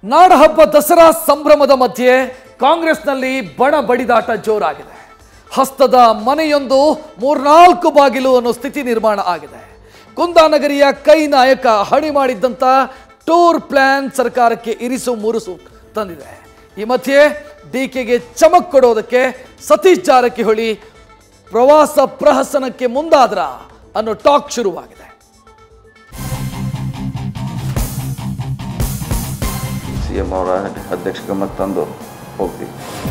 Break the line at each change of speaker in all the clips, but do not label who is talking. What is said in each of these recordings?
ನಾಡಹಬ್ಬ ದಸರಾ ಸಂಭ್ರಮದ ಮಧ್ಯೆ ಕಾಂಗ್ರೆಸ್ನಲ್ಲಿ ಬಣ ಬಡಿದಾಟ ಜೋರಾಗಿದೆ ಹಸ್ತದ ಮನೆಯೊಂದು ಮೂರ್ನಾಲ್ಕು ಬಾಗಿಲು ಅನ್ನೋ ಸ್ಥಿತಿ ನಿರ್ಮಾಣ ಆಗಿದೆ ಕುಂದಾನಗರಿಯ ಕೈ ನಾಯಕ ಹಣಿ ಮಾಡಿದ್ದಂಥ ಟೂರ್ ಪ್ಲಾನ್ ಸರ್ಕಾರಕ್ಕೆ ಇರಿಸು ಮುರುಸು ತಂದಿದೆ ಈ ಮಧ್ಯೆ ಡಿಕೆಗೆ ಚಮಕ್ ಕೊಡೋದಕ್ಕೆ ಸತೀಶ್ ಜಾರಕಿಹೊಳಿ ಪ್ರವಾಸ ಪ್ರಹಸನಕ್ಕೆ ಮುಂದಾದ್ರ ಅನ್ನೋ ಟಾಕ್ ಶುರುವಾಗಿದೆ
ಸಿ ಎಂ ಅವರ ಅಧ್ಯಕ್ಷ ಗಮನಕ್ಕೆ ತಂದು ಹೋಗ್ತೀವಿ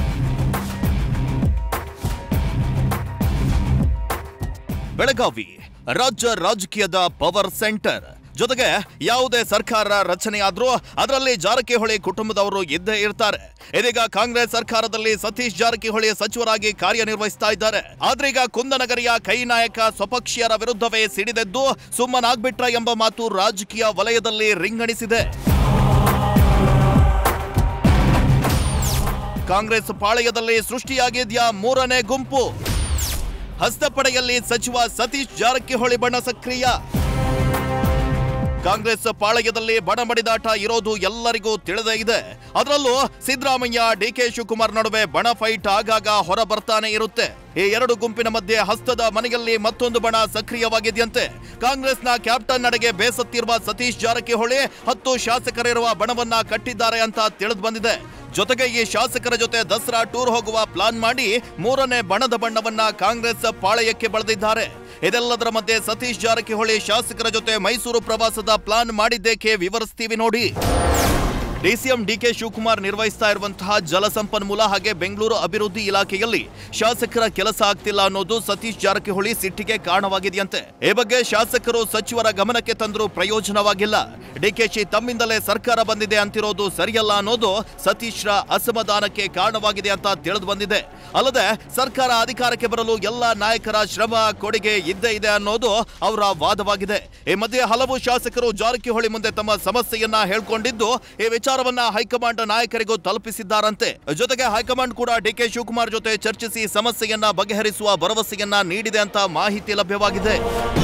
ಬೆಳಗಾವಿ ರಾಜ್ಯ ರಾಜಕೀಯದ ಪವರ್ ಸೆಂಟರ್ ಜೊತೆಗೆ ಯಾವುದೇ ಸರ್ಕಾರ ರಚನೆ ಆದ್ರೂ ಅದರಲ್ಲಿ ಜಾರಕಿಹೊಳಿ ಕುಟುಂಬದವರು ಇದ್ದೇ ಇರ್ತಾರೆ ಇದೀಗ ಕಾಂಗ್ರೆಸ್ ಸರ್ಕಾರದಲ್ಲಿ ಸತೀಶ್ ಜಾರಕಿಹೊಳಿ ಸಚಿವರಾಗಿ ಕಾರ್ಯನಿರ್ವಹಿಸ್ತಾ ಇದ್ದಾರೆ ಆದ್ರೀಗ ಕುಂದನಗರಿಯ ಕೈ ನಾಯಕ ಸ್ವಪಕ್ಷೀಯರ ವಿರುದ್ಧವೇ ಸಿಡಿದೆದ್ದು ಸುಮ್ಮನಾಗ್ಬಿಟ್ರ ಎಂಬ ಮಾತು ರಾಜಕೀಯ ವಲಯದಲ್ಲಿ ರಿಂಗಣಿಸಿದೆ ಕಾಂಗ್ರೆಸ್ ಪಾಳೆಯದಲ್ಲಿ ಸೃಷ್ಟಿಯಾಗಿದ್ಯಾ ಮೂರನೇ ಗುಂಪು ಹಸ್ತಪಡೆಯಲ್ಲಿ ಸಚಿವ ಸತೀಶ್ ಜಾರಕಿಹೊಳಿ ಬಣ ಸಕ್ರಿಯ ಕಾಂಗ್ರೆಸ್ ಪಾಳಯದಲ್ಲಿ ಬಣಬಡಿದಾಟ ಇರೋದು ಎಲ್ಲರಿಗೂ ತಿಳಿದೇ ಇದೆ ಅದರಲ್ಲೂ ಸಿದ್ದರಾಮಯ್ಯ ಡಿಕೆ ಶಿವಕುಮಾರ್ ನಡುವೆ ಬಣ ಫೈಟ್ ಆಗಾಗ ಹೊರ ಬರ್ತಾನೆ ಇರುತ್ತೆ ಈ ಎರಡು ಗುಂಪಿನ ಮಧ್ಯೆ ಹಸ್ತದ ಮನೆಯಲ್ಲಿ ಮತ್ತೊಂದು ಬಣ ಸಕ್ರಿಯವಾಗಿದೆಯಂತೆ ಕಾಂಗ್ರೆಸ್ನ ಕ್ಯಾಪ್ಟನ್ ನಡೆಗೆ ಬೇಸತ್ತಿರುವ ಸತೀಶ್ ಜಾರಕಿಹೊಳಿ ಹತ್ತು ಶಾಸಕರಿರುವ ಬಣವನ್ನ ಕಟ್ಟಿದ್ದಾರೆ ಅಂತ ತಿಳಿದು ಬಂದಿದೆ ಜೊತೆಗೆ ಈ ಶಾಸಕರ ಜೊತೆ ದಸರಾ ಟೂರ್ ಹೋಗುವ ಪ್ಲಾನ್ ಮಾಡಿ ಮೂರನೇ ಬಣದ ಬಣ್ಣವನ್ನ ಕಾಂಗ್ರೆಸ್ ಪಾಳಯಕ್ಕೆ ಬೆಳೆದಿದ್ದಾರೆ ಇದೆಲ್ಲದರ ಮಧ್ಯೆ ಸತೀಶ್ ಜಾರಕಿಹೊಳಿ ಶಾಸಕರ ಜೊತೆ ಮೈಸೂರು ಪ್ರವಾಸದ ಪ್ಲಾನ್ ಮಾಡಿದ್ದೇಕೆ ವಿವರಿಸ್ತೀವಿ ನೋಡಿ ಡಿಸಿಎಂ ಡಿಕೆ ಶಿವಕುಮಾರ್ ನಿರ್ವಹಿಸ್ತಾ ಇರುವಂತಹ ಜಲಸಂಪನ್ಮೂಲ ಹಾಗೆ ಬೆಂಗಳೂರು ಅಭಿವೃದ್ಧಿ ಇಲಾಖೆಯಲ್ಲಿ ಶಾಸಕರ ಕೆಲಸ ಆಗ್ತಿಲ್ಲ ಅನ್ನೋದು ಸತೀಶ್ ಜಾರಕಿಹೊಳಿ ಸಿಟ್ಟಿಗೆ ಕಾರಣವಾಗಿದೆಯಂತೆ ಈ ಬಗ್ಗೆ ಶಾಸಕರು ಸಚಿವರ ಗಮನಕ್ಕೆ ತಂದರೂ ಪ್ರಯೋಜನವಾಗಿಲ್ಲ ಡಿಕೆಶಿ ತಮ್ಮಿಂದಲೇ ಸರ್ಕಾರ ಬಂದಿದೆ ಅಂತಿರೋದು ಸರಿಯಲ್ಲ ಅನ್ನೋದು ಸತೀಶ್ರ ಅಸಮಾಧಾನಕ್ಕೆ ಕಾರಣವಾಗಿದೆ ಅಂತ ತಿಳಿದು ಬಂದಿದೆ ಅಲ್ಲದೆ ಸರ್ಕಾರ ಅಧಿಕಾರಕ್ಕೆ ಬರಲು ಎಲ್ಲ ನಾಯಕರ ಶ್ರಮ ಕೊಡುಗೆ ಇದ್ದೇ ಇದೆ ಅನ್ನೋದು ಅವರ ವಾದವಾಗಿದೆ ಈ ಮಧ್ಯೆ ಹಲವು ಶಾಸಕರು ಜಾರಕಿಹೊಳಿ ಮುಂದೆ ತಮ್ಮ ಸಮಸ್ಯೆಯನ್ನ ಹೇಳ್ಕೊಂಡಿದ್ದು ಈ ವಿಚಾರವನ್ನ ಹೈಕಮಾಂಡ್ ನಾಯಕರಿಗೂ ತಲುಪಿಸಿದ್ದಾರಂತೆ ಜೊತೆಗೆ ಹೈಕಮಾಂಡ್ ಕೂಡ ಡಿಕೆ ಶಿವಕುಮಾರ್ ಜೊತೆ ಚರ್ಚಿಸಿ ಸಮಸ್ಯೆಯನ್ನ ಬಗೆಹರಿಸುವ ಭರವಸೆಯನ್ನ ನೀಡಿದೆ ಅಂತ ಮಾಹಿತಿ ಲಭ್ಯವಾಗಿದೆ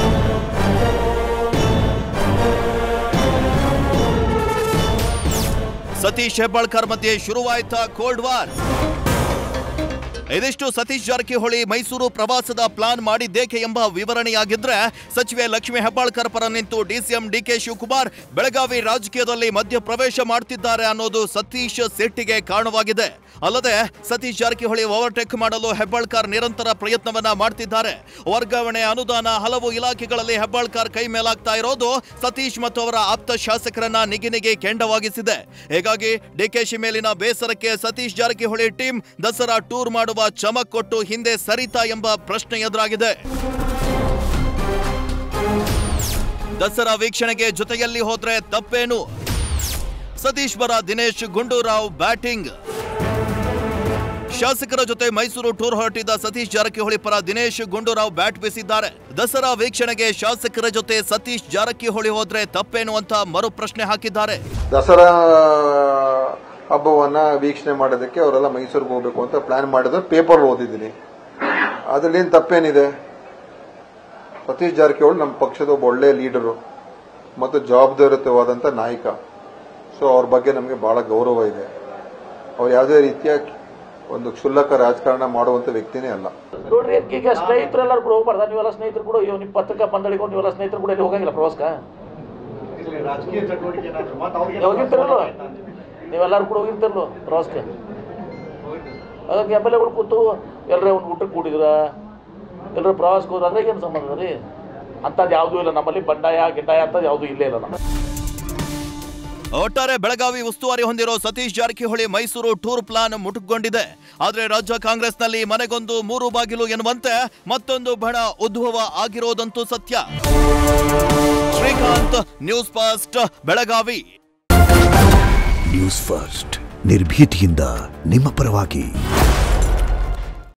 ಸತೀಶ್ ಹೆಬ್ಬಾಳ್ಕರ್ ಮಧ್ಯೆ ಶುರುವಾಯ್ತಾ ಕೋಲ್ಡ್ ವಾರ್ ಇದಿಷ್ಟು ಸತೀಶ್ ಜಾರಕಿಹೊಳಿ ಮೈಸೂರು ಪ್ರವಾಸದ ಪ್ಲಾನ್ ಮಾಡಿದ್ದೇಕೆ ಎಂಬ ವಿವರಣೆಯಾಗಿದ್ರೆ ಸಚಿವೆ ಲಕ್ಷ್ಮಿ ಹೆಬ್ಬಾಳ್ಕರ್ ಪರ ನಿಂತು ಡಿಸಿಎಂ ಡಿಕೆ ಶಿವಕುಮಾರ್ ಬೆಳಗಾವಿ ರಾಜಕೀಯದಲ್ಲಿ ಮಧ್ಯ ಪ್ರವೇಶ ಮಾಡ್ತಿದ್ದಾರೆ ಅನ್ನೋದು ಸತೀಶ್ ಸಿಟ್ಟಿಗೆ ಕಾರಣವಾಗಿದೆ ಅಲ್ಲದೆ ಸತೀಶ್ ಜಾರಕಿಹೊಳಿ ಓವರ್ಟೇಕ್ ಮಾಡಲು ಹೆಬ್ಬಾಳ್ಕರ್ ನಿರಂತರ ಪ್ರಯತ್ನವನ್ನ ಮಾಡ್ತಿದ್ದಾರೆ ವರ್ಗಾವಣೆ ಅನುದಾನ ಹಲವು ಇಲಾಖೆಗಳಲ್ಲಿ ಹೆಬ್ಬಾಳ್ಕರ್ ಕೈ ಮೇಲಾಗ್ತಾ ಇರೋದು ಸತೀಶ್ ಮತ್ತು ಅವರ ಆಪ್ತ ಶಾಸಕರನ್ನ ನಿಗಿನಿಗೆ ಕೆಂಡವಾಗಿಸಿದೆ ಹೀಗಾಗಿ ಡಿಕೆಶಿ ಮೇಲಿನ ಬೇಸರಕ್ಕೆ ಸತೀಶ್ ಜಾರಕಿಹೊಳಿ ಟೀಮ್ ದಸರಾ ಟೂರ್ ಮಾಡುವ ಚಮಕ್ ಕೊಟ್ಟು ಹಿಂದೆ ಸರಿತಾ ಎಂಬ ಪ್ರಶ್ನೆ ಎದುರಾಗಿದೆ ದಸರಾ ವೀಕ್ಷಣೆಗೆ ಜೊತೆಯಲ್ಲಿ ಹೋದ್ರೆ ತಪ್ಪೇನು ಸತೀಶ್ ಬರ ದಿನೇಶ್ ಗುಂಡೂರಾವ್ ಬ್ಯಾಟಿಂಗ್ ಶಾಸಕರ ಜೊತೆ ಮೈಸೂರು ಟೂರ್ ಹೊರಟಿದ್ದ ಸತೀಶ್ ಜಾರಕಿಹೊಳಿ ಪರ ದಿನೇಶ್ ಗುಂಡೂರಾವ್ ಬ್ಯಾಟ್ ಬೀಸಿದ್ದಾರೆ ದಸರಾ ವೀಕ್ಷಣೆಗೆ ಶಾಸಕರ ಜೊತೆ ಸತೀಶ್ ಜಾರಕಿಹೊಳಿ ಹೋದ್ರೆ ತಪ್ಪೇನು ಅಂತ ಮರು ಪ್ರಶ್ನೆ ಹಾಕಿದ್ದಾರೆ
ದಸರಾ ಹಬ್ಬವನ್ನ ವೀಕ್ಷಣೆ ಮಾಡೋದಕ್ಕೆ ಅವರೆಲ್ಲ ಮೈಸೂರಿಗೆ ಹೋಗ್ಬೇಕು ಅಂತ ಪ್ಲಾನ್ ಮಾಡಿದ್ರೆ ಪೇಪರ್ ಓದಿದ್ದೀನಿ ಅದ್ರಲ್ಲಿ ಏನು ತಪ್ಪೇನಿದೆ ಸತೀಶ್ ಜಾರಕಿಹೊಳಿ ನಮ್ಮ ಪಕ್ಷದ ಒಬ್ಬ ಒಳ್ಳೆ ಲೀಡರು ಮತ್ತು ಜವಾಬ್ದಾರಿಯುತವಾದಂಥ ನಾಯಕ ಸೊ ಅವ್ರ ಬಗ್ಗೆ ನಮಗೆ ಬಹಳ ಗೌರವ ಇದೆ ಅವ್ರು ಯಾವುದೇ ರೀತಿಯ ಒಂದು ಕ್ಷುಲ್ಲಕ ರಾಜಕಾರಣ ಮಾಡುವಂತ ವ್ಯಕ್ತಿನೇ ಅಲ್ಲ
ನೋಡ್ರಿ ಅದ್ಕೆ ಈಗ ಸ್ನೇಹಿತರೆಲ್ಲರೂ ಕೂಡ ಹೋಗ್ಬಾರ್ದ ನೀವೆಲ್ಲ ಸ್ನೇಹಿತರು ಕೂಡ ಇವ್ ನಿಮ್ಮ ಪತ್ರಿಕಾ ಮಂಡಳಿಕೊಂಡು ನೀವೆಲ್ಲ ಸ್ನೇಹಿತರು ಕೂಡ ಎಲ್ಲಿ ಹೋಗಂಗಿಲ್ಲ ಪ್ರವಾಸಕ್ಕ ನೀವು ಹೋಗಿರ್ತಿರಲ್ಲ ನೀವೆಲ್ಲರೂ ಕೂಡ ಹೋಗಿರ್ತಿರಲ್ಲ ಪ್ರವಾಸಕ್ಕೆ ಅದಕ್ಕೆ ಎಮ್ ಎಲ್ ಎಗಳು ಕೂತು ಎಲ್ಲರೇ ಒಂದು ಊಟಕ್ಕೆ ಕೂಡಿದ್ರ ಎಲ್ಲರೂ ಪ್ರವಾಸಕ್ಕೆ ಹೋದ್ರೆ ಅದ್ರಾಗ ಏನು ಸಂಬಂಧ ರೀ ಅಂಥದ್ದು ಯಾವುದೂ ಇಲ್ಲ ನಮ್ಮಲ್ಲಿ ಬಂಡಾಯ ಗಿಂಡಾಯ ಅಂಥದ್ದು ಯಾವುದೂ ಇಲ್ಲೇ ಇಲ್ಲ ನಮ್ಮ
ಒಟ್ಟಾರೆ ಬೆಳಗಾವಿ ಉಸ್ತುವಾರಿ ಹೊಂದಿರೋ ಸತೀಶ್ ಜಾರಕಿಹೊಳಿ ಮೈಸೂರು ಟೂರ್ ಪ್ಲಾನ್ ಮುಟುಕೊಂಡಿದೆ ಆದ್ರೆ ರಾಜ್ಯ ಕಾಂಗ್ರೆಸ್ನಲ್ಲಿ ಮನೆಗೊಂದು ಮೂರು ಬಾಗಿಲು ಎನ್ನುವಂತೆ ಮತ್ತೊಂದು ಬಣ ಉದ್ಭವ ಆಗಿರೋದಂತೂ ಸತ್ಯ Srikanth news fast Belagavi
news first ನಿರ್ಭೀತಿಯಿಂದ ನಿಮ್ಮ ಪರವಾಗಿ